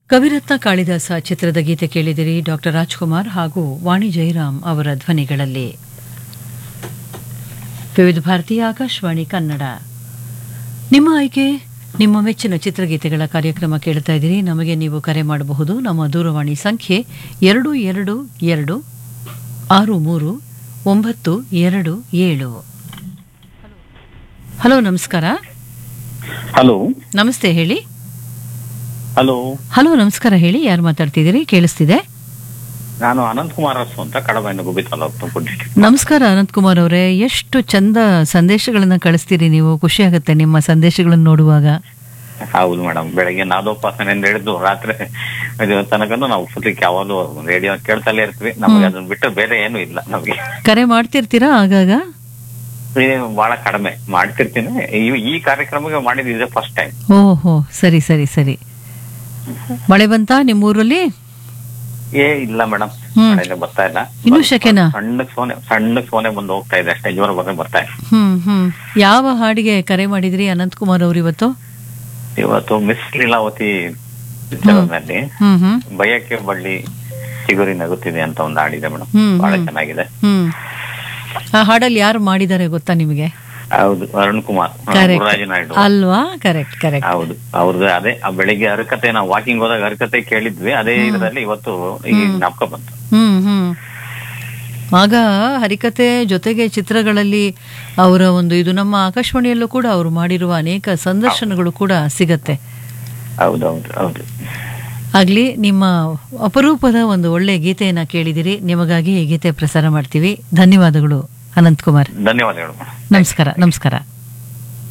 ಕವಿರತ್ನ ಕಾಳಿದಾಸ ಚಿತ್ರದ ಗೀತೆ ಕೇಳಿದಿರಿ ಡಾಕ್ಟರ್ ರಾಜ್ಕುಮಾರ್ ಹಾಗೂ ವಾಣಿ ಜಯರಾಮ್ ಅವರ ಧ್ವನಿಗಳಲ್ಲಿ ವಿವಿಧ ಭಾರತೀಯ ಆಕಾಶವಾಣಿ ಕನ್ನಡ ನಿಮ್ಮ ಆಯ್ಕೆ ನಿಮ್ಮ ಮೆಚ್ಚಿನ ಚಿತ್ರಗೀತೆಗಳ ಕಾರ್ಯಕ್ರಮ ಕೇಳ್ತಾ ಇದ್ದೀರಿ ನಮಗೆ ನೀವು ಕರೆ ಮಾಡಬಹುದು ನಮ್ಮ ದೂರವಾಣಿ ಸಂಖ್ಯೆ ಎರಡು ಎರಡು ಎರಡು ಆರು ಮೂರು ಒಂಬತ್ತು ಎರಡು ಏಳು ಹಲೋ ನಮಸ್ಕಾರ ಹಲೋ ನಮಸ್ತೆ ಹೇಳಿ ಹಲೋ ಹಲೋ ನಮಸ್ಕಾರ ಹೇಳಿ ಯಾರು ಮಾತಾಡ್ತಿದ್ದೀರಿ ಕೇಳಿಸ್ತಿದೆ ನಾನು ಅನಂತ್ ಕುಮಾರ್ ಅರಸು ಅಂತ ಕಡಬೈನ ಗುಬ್ಬಿ ತಾಲೂಕು ತುಮಕೂರು ಡಿಸ್ಟಿಕ್ ನಮಸ್ಕಾರ ಅನಂತ್ ಕುಮಾರ್ ಅವರೇ ಎಷ್ಟು ಚಂದ ಸಂದೇಶಗಳನ್ನ ಕಳಿಸ್ತೀರಿ ನೀವು ಖುಷಿ ಆಗುತ್ತೆ ನಿಮ್ಮ ಸಂದೇಶಗಳನ್ನು ನೋಡುವಾಗ ಹೌದು ಮೇಡಮ್ ಬೆಳಗ್ಗೆ ನಾದೋಪಾಸನೆಯಿಂದ ಹಿಡಿದು ರಾತ್ರಿ ಇದು ತನಕನು ನಾವು ಫುಲ್ಲಿಕ್ಕೆ ಯಾವಾಗಲೂ ರೇಡಿಯೋ ಕೇಳ್ತಲೇ ಇರ್ತೀವಿ ನಮಗೆ ಅದನ್ನ ಬಿಟ್ಟು ಬೇರೆ ಏನು ಇಲ್ಲ ನಮಗೆ ಕರೆ ಮಾಡ್ತಿರ್ತೀರಾ ಆಗಾಗ ಇದು ಬಹಳ ಕಡಿಮೆ ಮಾಡ್ತಿರ್ತೀನಿ ಈ- ಈ ಕಾರ್ಯಕ್ರಮಕ್ಕೆ ಮಾಡಿದ್ದು ಇದೇ ಫಸ್ಟ್ ಟೈಮ್ ಓಹೋ ಸರಿ ಸರಿ ಸರಿ ಮಳೆ ಬಂತಾ ನಿಮ್ಮೂರಲ್ಲಿ ಏ ಇಲ್ಲ ಮೇಡಮ್ ಹ್ಮ್. ಮಳೆನೇ ಬರ್ತಾ ಇಲ್ಲ ಇನ್ನೂ ಶೆಕೆನಾ? ಸಣ್ಣ ಸೋನೆ ಸಣ್ಣ ಸೋನೆ ಬಂದು ಹೋಗ್ತಾ ಇದೆ ಅಷ್ಟೇ ಜೋರ ಬಂದ್ರೆ ಬರ್ತಾ ಇದೆ ಹ್ಮ್ ಹ್ಮ್ ಯಾವ ಹಾಡಿಗೆ ಕರೆ ಮಾಡಿದ್ರಿ ಅನಂತ್ ಕುಮಾರ್ ಅವರು ಇವತ್ತು ಇವತ್ತು ಮಿಸ್ ಲೀಲಾವತಿ ಚಿತ್ರದಲ್ಲಿ ಹ್ಮ್ ಹ್ಮ್ ಭಯಕ್ಕೆ ಬಳ್ಳಿ ಚಿಗುರಿ ನಗುತ್ತಿದೆ ಅಂತ ಒಂದು ಹಾಡಿದೆ ಮೇಡಮ್ ಹ್ಮ್, ಬಹಳ ಹ್ಮ್. ಚೆನ್ನಾಗಿದೆ ಹ್ಮ್ ಆ ಹಾಡಲ್ಲಿ ಯಾರು ಮಾಡಿದ್ದಾರೆ ಗೊತ್ತಾ ನಿಮಗೆ ಹೌದು ಅರುಣ್ ಕುಮಾರ್ ಆ, ಕರೆಕ್ಟ್ ಗುರುರಾಜ ನಾಯ್ಡು ಅಲ್ವಾ ಕರೆಕ್ಟ್ ಕರೆಕ್ಟ್ ಹೌದು ಅವ್ರದ್ದು ಅದೇ ಆ ಬೆಳಿಗ್ಗೆ ಹರಕತೆ ನಾವು ವಾಕಿಂಗ್ ಹೋದಾಗ ಹರಕತೆ ಕೇಳಿದ್ವಿ ಅದೇ ಇದರಲ್ಲಿ ಇವತ್ತು ಈ ಜ್ಞಾಪಕ ಬಂತು ಹ್ಮ್ ಹ್ಮ್ ಆಗ ಹರಿಕತೆ ಜೊತೆಗೆ ಚಿತ್ರಗಳಲ್ಲಿ ಅವರ ಒಂದು ಇದು ನಮ್ಮ ಆಕಾಶವಾಣಿಯಲ್ಲೂ ಕೂಡ ಅವರು ಮಾಡಿರುವ ಅನೇಕ ಸಂದರ್ಶನಗಳು ಕೂಡ ಸಿಗತ್ತೆ ಹೌದು ಹೌದು ಹೌದು ಆಗ್ಲಿ ನಿಮ್ಮ ಅಪರೂಪದ ಒಂದು ಒಳ್ಳೆ ಗೀತೆಯನ್ನ ಕೇಳಿದಿರಿ ನಿಮಗಾಗಿ ಈ ಗೀತೆ ಪ್ರಸಾರ ಮಾಡ್ತೀವಿ ಧನ್ಯವಾದಗಳು ಅನಂತ್ ಕುಮಾರ್ ಧನ್ಯವಾದಗಳು ನಮಸ್ಕಾರ ನಮಸ್ಕಾರ